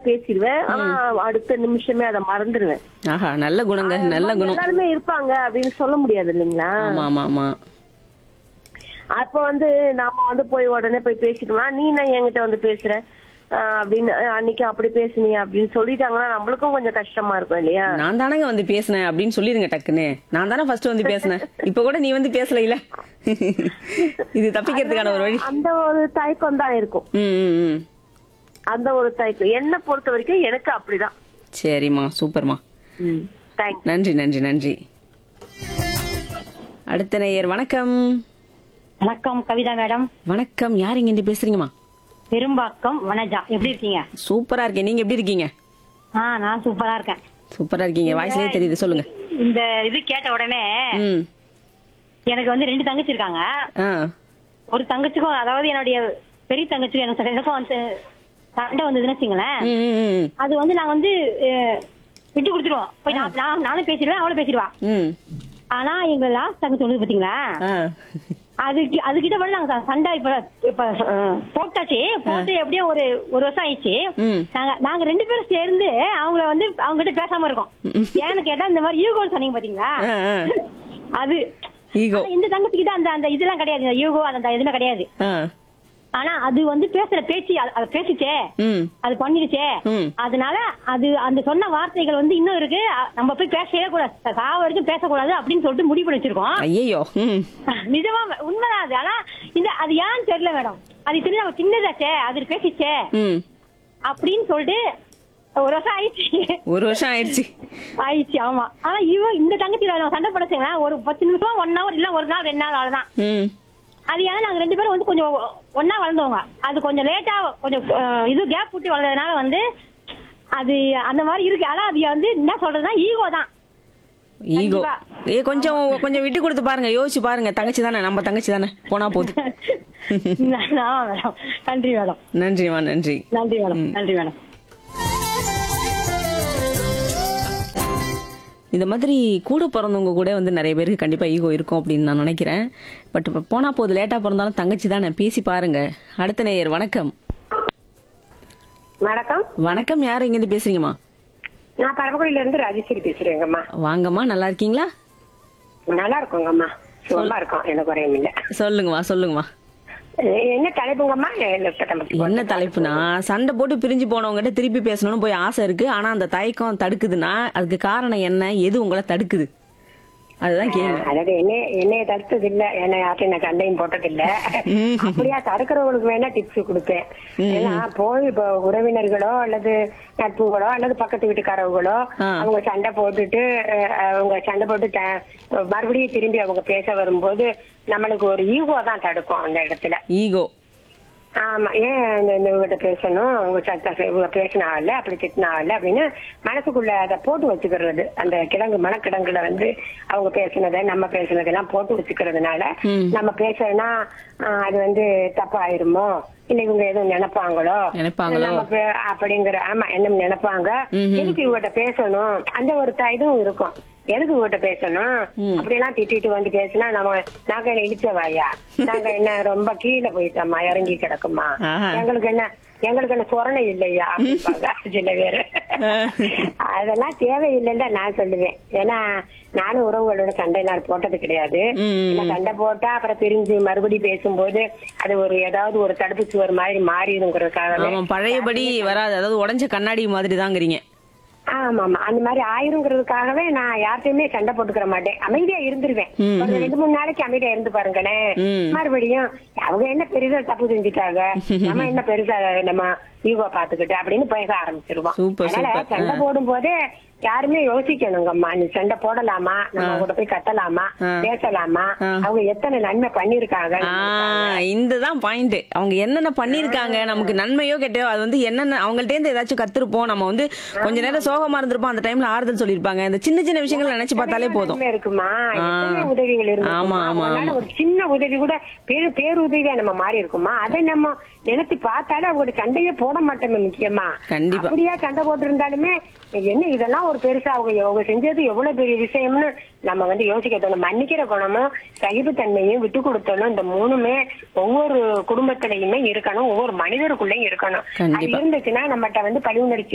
பேசிடுவேன் ஆனா அடுத்த நிமிஷமே அதை மறந்துடுவேன் ஆஹா நல்ல குணங்க நல்ல குணம் எல்லாருமே இருப்பாங்க அப்படின்னு சொல்ல முடியாது இல்லைங்களா ஆமா ஆமா ஆமா அப்ப வந்து நாம வந்து போய் உடனே போய் பேசிடுவோம் நீ நான் என்கிட்ட வந்து பேசுற ஆஹ் அப்படின்னு அஹ் அன்னைக்கு அப்படி பேசுனீ அப்படின்னு சொல்லிட்டாங்கன்னா நம்மளுக்கும் கொஞ்சம் கஷ்டமா இருக்கும் இல்லையா நான் தானங்க வந்து பேசினேன் அப்படின்னு சொல்லிருங்க டக்குன்னு நான் தானே ஃபர்ஸ்ட் வந்து பேசினேன் இப்ப கூட நீ வந்து பேசல இல்ல இது தப்பிக்கிறதுக்கான ஒரு வழி அந்த ஒரு தயக்கம் தான் இருக்கும் ம், ம், ம். அந்த ஒரு தயக்கம் என்னை பொறுத்த வரைக்கும் எனக்கு அப்படிதான் சரிம்மா சூப்பர்மா தேங்க்ஸ் நன்றி நன்றி நன்றி அடுத்த நேயர் வணக்கம் வணக்கம் கவிதா மேடம் வணக்கம் யார் இங்க இருந்து பேசுறீங்கம்மா பெரும்பாக்கம் வனஜா எப்படி இருக்கீங்க சூப்பரா இருக்கேன் நீங்க எப்படி இருக்கீங்க ஆ நான் சூப்பரா இருக்கேன் சூப்பரா இருக்கீங்க வாய்ஸ்லயே தெரியுது சொல்லுங்க இந்த இது கேட்ட உடனே ம் எனக்கு வந்து ரெண்டு தங்கச்சி இருக்காங்க ஆ ஒரு தங்கச்சிக்கும் அதாவது என்னுடைய பெரிய தங்கச்சிக்கும் எனக்கு எனக்கும் வந்து சண்டை வந்ததுன்னு வச்சுங்களேன் ம், ம், ம், அது வந்து நாங்க வந்து அஹ், விட்டு கொடுத்துருவோம் போய் நான் நான்- நானும் பேசிடுவேன் அவளும் பேசிடுவா ம் ஆனா எங்க லாஸ்ட் தங்கச்சி வந்து பாத்தீங்களா ஆ அதுக்கு அதுகிட்ட வந்து நாங்க சண்டை இப்ப இப்ப அஹ், போட்டாச்சு போட்டு எப்படியும் ஒரு ஒரு வருஷம் ஆயிடுச்சு ம். நாங்க நாங்க ரெண்டு பேரும் சேர்ந்து அவங்கள வந்து அவங்க கிட்ட பேசாம இருக்கோம் ஏன்னு கேட்டா இந்த மாதிரி யூகோன்னு சொன்னீங்க பாத்தீங்களா ஆ, ஆ. அது ஈகோ ஆனா இந்த தங்கச்சி கிட்ட அந்த அந்த இதெல்லாம் கிடையாது இந்த யூகோ அந்த எதுவுமே கிடையாது ஆ ஆனா அது வந்து பேசுற பேச்சு அது- அது பேசிச்சே ம் அது பண்ணிடுச்சே ம். அதனால அது அந்த சொன்ன வார்த்தைகள் வந்து இன்னும் இருக்கு அ- நம்ம போய் பேசவே கூடாது சாவ வரைக்கும் பேசக்கூடாது அப்படின்னு சொல்லிட்டு முடிவு பண்ணி வச்சிருக்கோம் ஐயோ ம் நிஜமா உண்மைதான் அது ஆனா இந்த அது ஏன்னு தெரியல மேடம் அது தெரிஞ்ச நம்ம சின்னதாச்சே அது பேசிச்சே ம் அப்படின்னு சொல்லிட்டு ஒரு வருஷம் ஆயிடுச்சு ஒரு வருஷம் ஆயிடுச்சு ஆயிடுச்சு ஆமா ஆனா இவ இந்த தங்கச்சி நம்ம சண்டை படைச்சுங்களா ஒரு பத்து நிமிஷம் ஒன் ஹவர் இல்ல ஒரு நாள் ரெண்டு நாள் அவ்வளவுதான் ம் அது ஏன்னா நாங்க ரெண்டு பேரும் வந்து கொஞ்சம் ஒன்னா வளர்ந்தவங்க அது கொஞ்சம் லேட்டா கொஞ்சம் அஹ், இது கேப் விட்டு வளர்ந்ததுனால வந்து அது அந்த மாதிரி இருக்கு ஆனா அது வந்து என்ன சொல்றதுன்னா ஈகோ தான் ஈகோ கண்டிப்பா. ஏ கொஞ்சம் கொஞ்சம் விட்டு கொடுத்து பாருங்க யோசிச்சு பாருங்க தங்கச்சி தானே நம்ம தங்கச்சி தானே போனா போகுது ஆமா மேடம் நன்றி மேடம் நன்றிம்மா நன்றி நன்றி மேடம் நன்றி மேடம் இந்த மாதிரி கூட பிறந்தவங்க கூட வந்து நிறைய பேருக்கு கண்டிப்பா ஈகோ இருக்கும் அப்படின்னு நான் நினைக்கிறேன் பட் இப்போ போனா போது லேட்டா பிறந்தாலும் தங்கச்சி தானே பேசி பாருங்க அடுத்த நேயர் வணக்கம் வணக்கம் வணக்கம் யார் இங்கிருந்து பேசுறீங்கம்மா நான் பரமக்குடியில இருந்து ராஜேஸ்வரி பேசுறேங்கம்மா வாங்கம்மா நல்லா இருக்கீங்களா நல்லா இருக்கோங்கம்மா சுகமா இருக்கோம் எனக்கு குறையும் இல்ல சொல்லுங்கம்மா சொல்லுங்கம்மா எ- என்ன தலைப்புங்கம்மா எனக்கு நம்ம- என்ன தலைப்புனா சண்டை போட்டு பிரிஞ்சு போனவங்ககிட்ட திருப்பி பேசணும்னு போய் ஆசை இருக்கு ஆனா அந்த தயக்கம் தடுக்குதுன்னா அதுக்கு காரணம் என்ன எது உங்களை தடுக்குது அதுதான் கேள்வி அதாவது என்ன என்னைய தடுத்தது இல்ல என்ன யார்ட்டும் நான் சண்டையும் போட்டது இல்ல அப்படியா தடுக்கிறவங்களுக்கு வேணா டிப்ஸ் கொடுப்பேன் ஏன்னா போய் இப்ப உறவினர்களோ அல்லது நட்புகளோ அல்லது பக்கத்து வீட்டுக்காரவங்களோ ஆ. அவங்க சண்டை போட்டுட்டு அஹ், அவங்க சண்டை போட்டு த- மறுபடியும் திரும்பி அவங்க பேச வரும்போது நம்மளுக்கு ஒரு ஈகோ தான் தடுக்கும் அந்த இடத்துல ஈகோ ஆமா ஏன் இந்த இந்த இவங்கிட்ட பேசணும் உங்க சத்த இவங்க பேசினால அப்படி திட்டினால அப்படின்னு மனசுக்குள்ள அதை போட்டு வச்சுக்கிறது அந்த கிழங்கு மனக்கிழங்குல வந்து அவங்க பேசினதை நம்ம பேசினதெல்லாம் போட்டு வச்சுக்கிறதுனால நம்ம பேசனா அது வந்து தப்பாயிருமோ இல்ல இவங்க எதுவும் நினைப்பாங்களோ நினைப்பாங்களோ? நம்ம பே- அப்படிங்கிற ஆமா என்ன நினைப்பாங்க எதுக்கு இவகிட்ட பேசணும் அந்த ஒரு த- இதுவும் இருக்கும் எதுக்கு இவகிட்ட பேசணும் அப்படி எல்லாம் திட்டிட்டு வந்து பேசினா நம்ம நாங்க என்ன இடிச்சவாயா நாங்க என்ன ரொம்ப கீழே போயிட்டோமா இறங்கி கிடக்குமா ஆஹா. எங்களுக்கு என்ன எங்களுக்கு என்ன சொரணை இல்லையா அப்படிம்பாங்க சில பேரு அதெல்லாம் தேவையில்லைன்னு தான் நான் சொல்லுவேன் ஏன்னா நானும் உறவுகளோட சண்டை நான் போட்டது கிடையாது ம். ஏன்னா சண்டை போட்டா அப்புறம் பிரிஞ்சு மறுபடியும் பேசும்போது அது ஒரு ஏதாவது ஒரு தடுப்பு சுவர் மாதிரி மாறிடுங்கிறதுக்காக ஆமா பழையபடி வராது அதாவது உடைஞ்ச கண்ணாடி மாதிரி தாங்கிறீங்க ஆமா ஆமா அந்த மாதிரி ஆயிருங்கிறதுக்காகவே நான் யார்கிட்டயுமே சண்டை போட்டுக்கிற மாட்டேன் அமைதியா இருந்துருவேன் ஒரு ரெண்டு மூணு நாளைக்கு அமைதியா இருந்து பாருங்களேன் ம். மறுபடியும் அவங்க என்ன பெருசா தப்பு செஞ்சுட்டாங்க நம்ம என்ன பெருசா நம்ம ஈகோ பாத்துக்கிட்டு அப்படின்னு பேச ஆரம்பிச்சிருவோம் சூப்பர், அதனால சூப்பர். சண்டை ஆ. போடும் போதே யாருமே யோசிக்கணுங்கம்மா நீ சண்டை போடலாமா நம்ம கூட போய் கட்டலாமா ஆ. பேசலாமா ஆ. அவங்க எத்தனை நன்மை பண்ணிருக்காங்க ஆ இந்த தான் பாயிண்ட் அவங்க என்னென்ன பண்ணிருக்காங்க நமக்கு நன்மையோ கெட்டயோ அது வந்து என்னென்ன அவங்கள்ட்ட இருந்து ஏதாச்சும் கத்துருப்போம் நம்ம வந்து கொஞ்ச நேரம் சோகமா இருந்திருப்போம் அந்த டைம்ல ஆறுதல் சொல்லிருப்பாங்க இந்த சின்ன சின்ன விஷயங்கள் நினைச்சு பார்த்தாலே போதும் நன்மை இருக்குமா ஆ. எத்தனை உதவிகள் இருக்கு ஆமா, ஆமா, அவங்களால ஆமா. ஒரு சின்ன உதவி கூட பேரு பேருதவியா நம்ம மாறி இருக்குமா அதை நம்ம நினைச்சு பார்த்தாலே அவங்க சண்டையே போட மாட்டோமே முக்கியமா கண்டிப்பா. அப்படியா சண்டை போட்டு இருந்தாலுமே என்ன இதெல்லாம் ஒரு பெருசா அவங்க அவங்க செஞ்சது எவ்வளவு பெரிய விஷயம்னு நம்ம வந்து யோசிக்க தோணும் மன்னிக்கிற குணமும் சகிப்புத்தன்மையும் விட்டு கொடுத்தணும் இந்த மூணுமே ஒவ்வொரு குடும்பத்திலையுமே இருக்கணும் ஒவ்வொரு மனிதருக்குள்ளயும் இருக்கணும் அது கண்டிப்பா. இருந்துச்சுன்னா நம்மகிட்ட வந்து பழி உணர்ச்சி